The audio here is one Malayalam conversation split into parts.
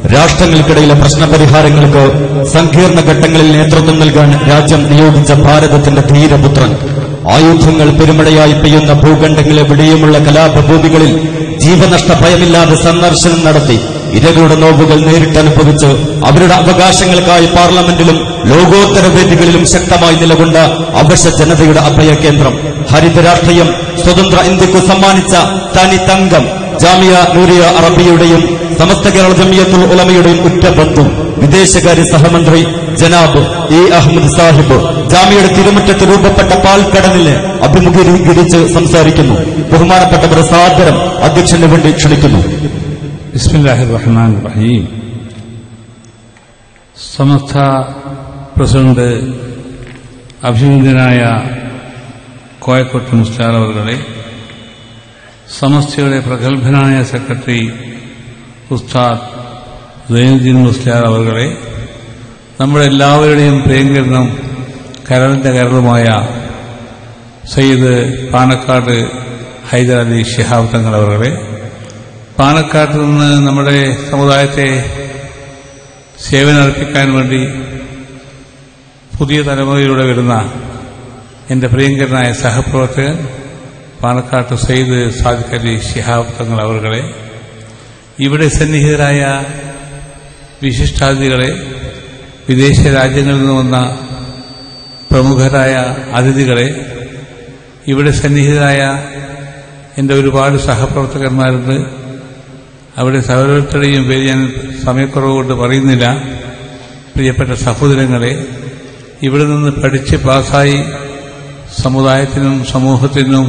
രാഷ്ട്രങ്ങൾക്കിടയിലെ പ്രശ്നപരിഹാരങ്ങൾക്ക് സങ്കീർണ ഘട്ടങ്ങളിൽ നേതൃത്വം നൽകാൻ രാജ്യം നിയോഗിച്ച ഭാരതത്തിന്റെ ധീരപുത്രൻ ആയുധങ്ങൾ പെരുമഴയായി പെയ്യുന്ന ഭൂഖണ്ഡങ്ങളെ വിടെയുമുള്ള കലാപഭൂമികളിൽ ജീവനഷ്ട ഭയമില്ലാതെ സന്ദർശനം നടത്തി ഇരകളുടെ നോവുകൾ നേരിട്ടനുഭവിച്ച് അവരുടെ അവകാശങ്ങൾക്കായി പാർലമെന്റിലും ലോകോത്തര വേദികളിലും ശക്തമായി നിലകൊണ്ട അവശ ജനതയുടെ അഭയകേന്ദ്രം ഹരിത രാഷ്ട്രീയം സ്വതന്ത്ര ഇന്ത്യക്ക് സമ്മാനിച്ച തനി തങ്കം ജാമിയ നൂരിയ അറബിയുടെയും സമസ്ത കേരള ജമിയത്തുൽ ഉലമയുടെയും ഉറ്റ ബന്ധു വിദേശകാര്യ സഹമന്ത്രി ജനാബ് എ അഹമ്മദ് സാഹിബ് ജാമിയുടെ തിരുമുറ്റത്ത് രൂപപ്പെട്ട പാൽക്കടലിനെ അഭിമുഖീകരിച്ച് സംസാരിക്കുന്നു ബഹുമാനപ്പെട്ടവർ സാദരം അധ്യക്ഷന് വേണ്ടി ക്ഷണിക്കുന്നു بسم الله الرحمن الرحيم സമസ്ത പ്രസിഡന്റ് അഭിനന്ദനായ കോയക്കോട്ട് മുസ്റ്റാർ അവരുടെ സമസ്തയുടെ പ്രഗത്ഭനായ സെക്രട്ടറി ഉസ്താദ് സൈനുദ്ദീൻ മുസ്ലിയാർ അവരുടെ നമ്മുടെ എല്ലാവരുടെയും പ്രിയങ്കരനും കരളിന്റെ കരളുമായ സയ്യിദ് പാണക്കാട് ഹൈദർ അലി ഷിഹാബ് തങ്ങൾ അവരുടെ പാണക്കാട്ട് നിന്ന് നമ്മുടെ സമുദായത്തെ സേവനമർപ്പിക്കാൻ വേണ്ടി പുതിയ തലമുറയിലൂടെ വരുന്ന എന്റെ പ്രിയങ്കരനായ സഹപ്രവർത്തകൻ പാണക്കാട്ട് സയ്യിദ് സാദിഖ് അലി ഷിഹാബ് തങ്ങൾ അവരുടെ ഇവിടെ സന്നിഹിതരായ വിശിഷ്ടാതിഥികളെ വിദേശ രാജ്യങ്ങളിൽ നിന്ന് വന്ന പ്രമുഖരായ അതിഥികളെ ഇവിടെ സന്നിഹിതരായ എൻ്റെ ഒരുപാട് സഹപ്രവർത്തകന്മാരുണ്ട് അവിടെ സഹോദരങ്ങളുടെയും പേര് ഞാൻ സമയക്കുറവ് കൊണ്ട് പറയുന്നില്ല പ്രിയപ്പെട്ട സഹോദരങ്ങളെ ഇവിടെ നിന്ന് പഠിച്ച് പാസ്സായി സമുദായത്തിനും സമൂഹത്തിനും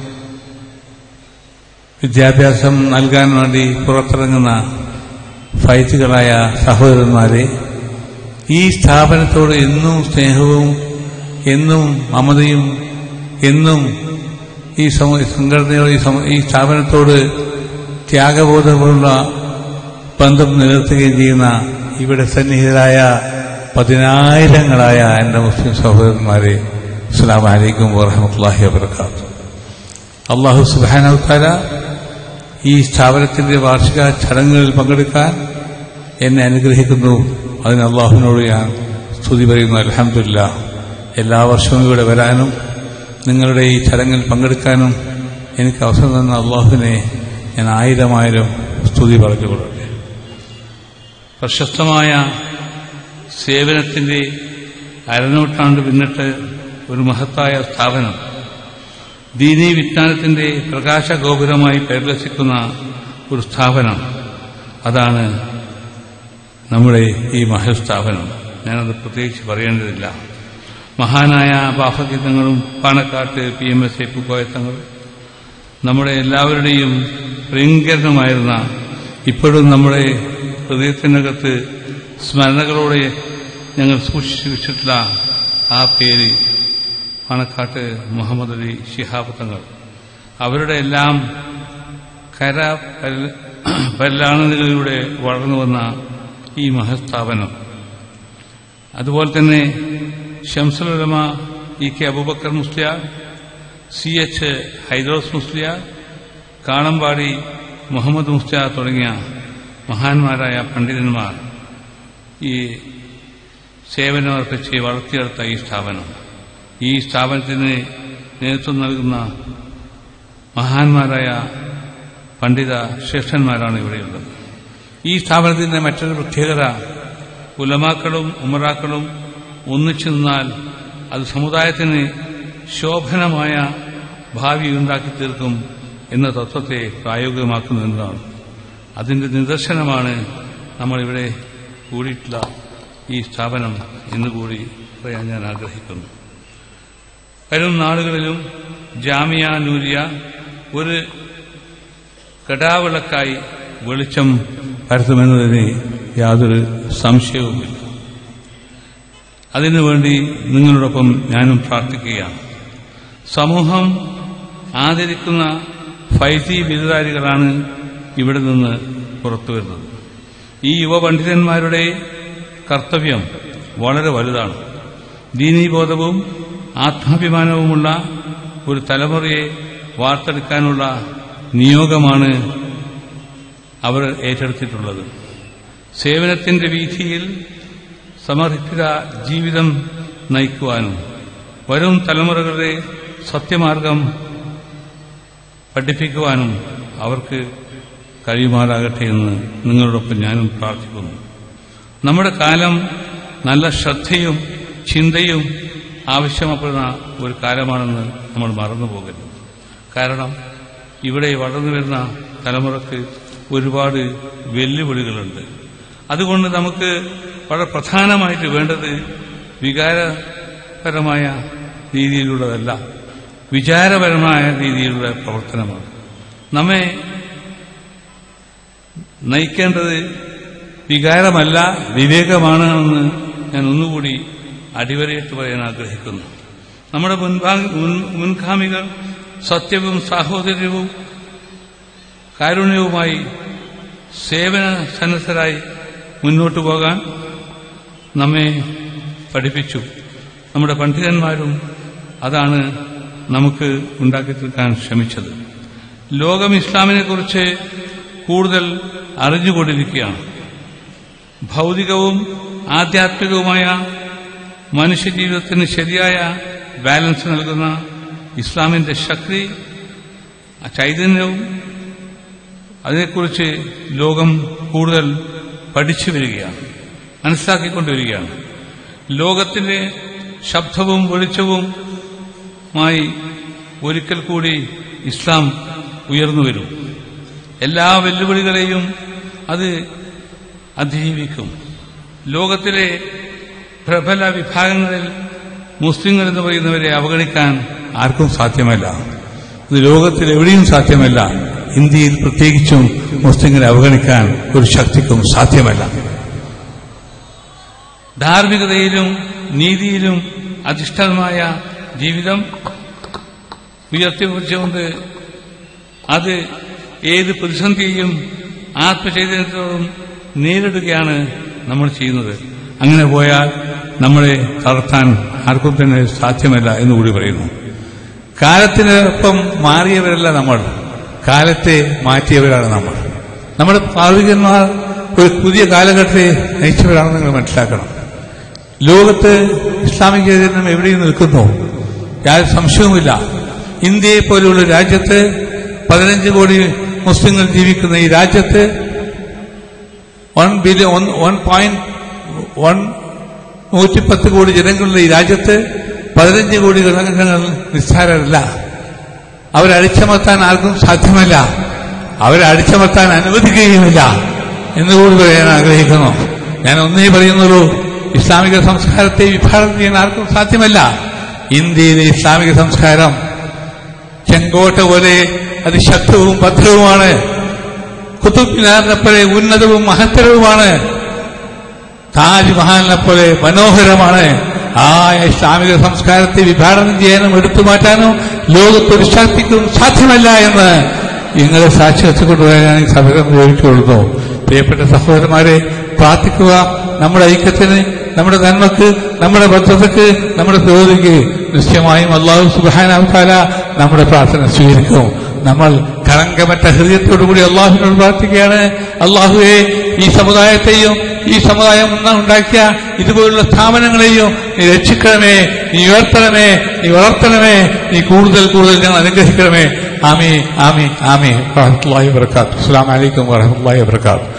വിദ്യാഭ്യാസം നൽകാൻ വേണ്ടി പുറത്തിറങ്ങുന്ന ഫൈറ്റുകളായ സഹോദരന്മാരെ ഈ സ്ഥാപനത്തോട് എന്നും സ്നേഹവും എന്നും മമതയും എന്നും ഈ സമ- സംഘടനയോട് ഈ സമ- ഈ സ്ഥാപനത്തോട് ത്യാഗബോധമുള്ള ബന്ധം നിലനിർത്തുകയും ചെയ്യുന്ന ഇവിടെ സന്നിഹിതരായ പതിനായിരങ്ങളായ എൻ്റെ മുസ്ലിം സഹോദരന്മാരെ അസ്സാം വലൈക്കും വാഹമത്തല്ലാഹി വാബർക്കാത്തു അള്ളാഹു സുബാനവത്താല ഈ സ്ഥാപനത്തിന്റെ വാർഷിക ചടങ്ങുകളിൽ പങ്കെടുക്കാൻ എന്നെ അനുഗ്രഹിക്കുന്നു അതിന് അള്ളാഹുവിനോട് ഞാൻ സ്തുതി പറയുന്നു അലഹമില്ല എല്ലാ വർഷവും ഇവിടെ വരാനും നിങ്ങളുടെ ഈ ചടങ്ങിൽ പങ്കെടുക്കാനും എനിക്ക് അവസരം തന്ന അള്ളാഹുവിനെ ഞാൻ ആയിരം ആയിരം സ്തുതി പറഞ്ഞുകൊള്ളട്ടെ പ്രശസ്തമായ സേവനത്തിന്റെ അരനൂറ്റാണ്ട് പിന്നിട്ട് ഒരു മഹത്തായ സ്ഥാപനം ദീനീ വിജ്ഞാനത്തിന്റെ പ്രകാശഗോപുരമായി പരിലസിക്കുന്ന ഒരു സ്ഥാപനം അതാണ് നമ്മുടെ ഈ മഹസ്ഥാപനം ഞാനത് പ്രത്യേകിച്ച് പറയേണ്ടതില്ല മഹാനായ ബാഫഗീതങ്ങളും Panakkad P M S A പൂക്കോയത്തങ്ങളും നമ്മുടെ എല്ലാവരുടെയും പ്രിയങ്കരനുമായിരുന്ന ഇപ്പോഴും നമ്മുടെ ഹൃദയത്തിനകത്ത് സ്മരണകളോടെ ഞങ്ങൾ സൂക്ഷിച്ചു വെച്ചിട്ടുള്ള ആ പേര് പാണക്കാട്ട് മുഹമ്മദ് അലി ശിഹാബ് തങ്ങൾ അവരുടെ എല്ലാം കര പര- പരലാണതികളിലൂടെ വളർന്നു വന്ന ഈ മഹസ്ഥാപനം അതുപോലെ തന്നെ Shamsul Ulama E K Aboobacker Musliyar C H Haidros Musliyar Kanambadi Muhammad Musliyar തുടങ്ങിയ മഹാന്മാരായ പണ്ഡിതന്മാർ ഈ സേവനമർപ്പിച്ച് വളർത്തിയെടുത്ത ഈ സ്ഥാപനം ഈ സ്ഥാപനത്തിന് നേതൃത്വം നൽകുന്ന മഹാന്മാരായ പണ്ഡിത ശ്രേഷ്ഠന്മാരാണ് ഇവിടെയുള്ളത് ഈ സ്ഥാപനത്തിന്റെ മറ്റൊരു പ്രത്യേകത ഉലമാക്കളും ഉമറാക്കളും ഒന്നിച്ചു നിന്നാൽ അത് സമുദായത്തിന് ശോഭനമായ ഭാവി ഉണ്ടാക്കി തീർക്കും എന്ന തത്വത്തെ പ്രായോഗികമാക്കുന്നതാണ് അതിന്റെ നിദർശനമാണ് നമ്മളിവിടെ കൂടിയിട്ടുള്ള ഈ സ്ഥാപനം ഇന്നുകൂടി പറയാൻ ഞാൻ ആഗ്രഹിക്കുന്നു വരും നാളുകളിലും ജാമിയ നൂരിയ ഒരു കടാവിളക്കായി വെളിച്ചം പരത്തുമെന്നതിന് യാതൊരു സംശയവുമില്ല അതിനുവേണ്ടി നിങ്ങളോടൊപ്പം ഞാനും പ്രാർത്ഥിക്കുകയാണ് സമൂഹം ആദരിക്കുന്ന ഫൈസി ബിരുദാരികളാണ് ഇവിടെ നിന്ന് പുറത്തു വരുന്നത് ഈ യുവ പണ്ഡിതന്മാരുടെ കർത്തവ്യം വളരെ വലുതാണ് ദീനീബോധവും ആത്മാഭിമാനവുമുള്ള ഒരു തലമുറയെ വാർത്തെടുക്കാനുള്ള നിയോഗമാണ് അവർ ഏറ്റെടുത്തിട്ടുള്ളത് സേവനത്തിന്റെ വീഥിയിൽ സമർപ്പിത ജീവിതം നയിക്കുവാനും വരും തലമുറകളുടെ സത്യമാർഗം പഠിപ്പിക്കുവാനും അവർക്ക് കഴിയുമാറാകട്ടെ എന്ന് നിങ്ങളോടൊപ്പം ഞാനും പ്രാർത്ഥിക്കുന്നു നമ്മുടെ കാലം നല്ല ശ്രദ്ധയും ചിന്തയും ആവശ്യപ്പെടുന്ന ഒരു കാലമാണെന്ന് നമ്മൾ മറന്നു പോകരുത് കാരണം ഇവിടെ വളർന്നു വരുന്ന തലമുറക്ക് ഒരുപാട് വെല്ലുവിളികളുണ്ട് അതുകൊണ്ട് നമുക്ക് വളരെ പ്രധാനമായിട്ട് വേണ്ടത് വികാരപരമായ രീതിയിലുള്ളതല്ല വിചാരപരമായ രീതിയിലുള്ള പ്രവർത്തനമാണ് നമ്മെ നയിക്കേണ്ടത് വികാരമല്ല വിവേകമാണ് എന്ന് ഞാൻ ഒന്നുകൂടി അടിവരയിട്ട് പറയാൻ ആഗ്രഹിക്കുന്നു നമ്മുടെ മുൻപാ മുൻ- മുൻഗാമികൾ സത്യവും സാഹോദര്യവും കാരുണ്യവുമായി സേവന സന്നദ്ധരായി മുന്നോട്ടു പോകാൻ നമ്മെ പഠിപ്പിച്ചു നമ്മുടെ പണ്ഡിതന്മാരും അതാണ് നമുക്ക് ഉണ്ടാക്കി തീർക്കാൻ ശ്രമിച്ചത് ലോകം ഇസ്ലാമിനെ കുറിച്ച് കൂടുതൽ അറിഞ്ഞുകൊണ്ടിരിക്കുകയാണ് ഭൗതികവും ആധ്യാത്മികവുമായ മനുഷ്യജീവിതത്തിന് ശരിയായ ബാലൻസ് നൽകുന്ന ഇസ്ലാമിന്റെ ശക്തി ആ ചൈതന്യവും അതിനെക്കുറിച്ച് ലോകം കൂടുതൽ പഠിച്ചു വരികയാണ് മനസ്സിലാക്കിക്കൊണ്ടുവരികയാണ് ലോകത്തിന്റെ ശബ്ദവും വെളിച്ചവുമായി ഒരിക്കൽ കൂടി ഇസ്ലാം ഉയർന്നു വരും എല്ലാ വെല്ലുവിളികളെയും അത് അതിജീവിക്കും ലോകത്തിലെ പ്രബല വിഭാഗങ്ങളിൽ മുസ്ലിങ്ങൾ എന്ന് പറയുന്നവരെ അവഗണിക്കാൻ ആർക്കും സാധ്യമല്ല ഇത് ലോകത്തിൽ എവിടെയും സാധ്യമല്ല ഇന്ത്യയിൽ പ്രത്യേകിച്ചും മുസ്ലിങ്ങളെ അവഗണിക്കാൻ ഒരു ശക്തിക്കും സാധ്യമല്ല ധാർമ്മികതയിലും നീതിയിലും അധിഷ്ഠിതമായ ജീവിതം ഉയർത്തിക്കുറിച്ചുകൊണ്ട് അത് ഏത് പ്രതിസന്ധിയെയും ആത്മചൈതന്യത്തോടും നേരിടുകയാണ് നമ്മൾ ചെയ്യുന്നത് അങ്ങനെ പോയാൽ നമ്മളെ തളർത്താൻ ആർക്കും തന്നെ സാധ്യമല്ല എന്നുകൂടി പറയുന്നു കാലത്തിനൊപ്പം മാറിയവരല്ല നമ്മൾ കാലത്തെ മാറ്റിയവരാണ് നമ്മൾ നമ്മുടെ പാർവികന്മാർ ഒരു പുതിയ കാലഘട്ടത്തെ നയിച്ചവരാണെന്ന് നിങ്ങൾ മനസ്സിലാക്കണം ലോകത്ത് ഇസ്ലാമിക ചൈതന്യം എവിടെയും നിൽക്കുന്നു യാതൊരു സംശയവുമില്ല ഇന്ത്യയെ പോലെയുള്ള രാജ്യത്ത് പതിനഞ്ച് കോടി മുസ്ലിങ്ങൾ ജീവിക്കുന്ന ഈ രാജ്യത്ത് one billion one point one നൂറ്റിപ്പത്ത് കോടി ജനങ്ങളുള്ള ഈ രാജ്യത്ത് പതിനഞ്ച് കോടി ജനങ്ങൾ നിസ്സാരരല്ല അവരെ അടിച്ചമർത്താൻ ആർക്കും സാധ്യമല്ല അവരെ അടിച്ചമർത്താൻ അനുവദിക്കുകയുമില്ല എന്നുകൂടി പറയാൻ ആഗ്രഹിക്കുന്നു ഞാൻ ഒന്നേ പറയുന്നുള്ളൂ ഇസ്ലാമിക സംസ്കാരത്തെ വിഭാവനം ചെയ്യാൻ ആർക്കും സാധ്യമല്ല ഇന്ത്യയിലെ ഇസ്ലാമിക സംസ്കാരം ചെങ്കോട്ട പോലെ അതിശക്തവും ഭദ്രവുമാണ് കുത്തുബ് മിനാറിനെ പോലെ ഉന്നതവും മഹത്തരവുമാണ് താജ്മഹലിനെ പോലെ മനോഹരമാണ് ആ ഇസ്ലാമിക സംസ്കാരത്തെ വിഭാവനം ചെയ്യാനും എടുത്തു മാറ്റാനും ലോകത്തൊരു ശക്തിക്കും സാധ്യമല്ല എന്ന് നിങ്ങളെ സാക്ഷ്യത്തുകൊണ്ടുവരാൻ ഈ സഭകം ചോദിച്ചുകൊള്ളുന്നു പ്രിയപ്പെട്ട സഹോദരന്മാരെ പ്രാർത്ഥിക്കുക നമ്മുടെ ഐക്യത്തിന് നമ്മുടെ നന്മക്ക് നമ്മുടെ ഭദ്രതയ്ക്ക് നമ്മുടെ പുരോഗതിക്ക് നിശ്ചയമായും അള്ളാഹു സുബാനാല നമ്മുടെ പ്രാർത്ഥന സ്വീകരിക്കും നമ്മൾ കളങ്കമറ്റ ഹൃദയത്തോടുകൂടി അള്ളാഹുവിനോട് പ്രാർത്ഥിക്കുകയാണ് അള്ളാഹുവെ ഈ സമുദായത്തെയും ഈ സമുദായം ഉണ്ടാക്കിയ ഇതുപോലുള്ള സ്ഥാപനങ്ങളെയും നീ രക്ഷിക്കണമേ നീ ഉയർത്തണമേ നീ വളർത്തണമേ നീ കൂടുതൽ കൂടുതൽ ഞങ്ങൾ അനുഗ്രഹിക്കണമേ ആമി ആമി ആമി വറഹമുല്ലാഹി വബർക്കാത്തു അസ്സലാമു അലൈക്കും വറഹമുല്ലാഹി വബർക്കാത്തു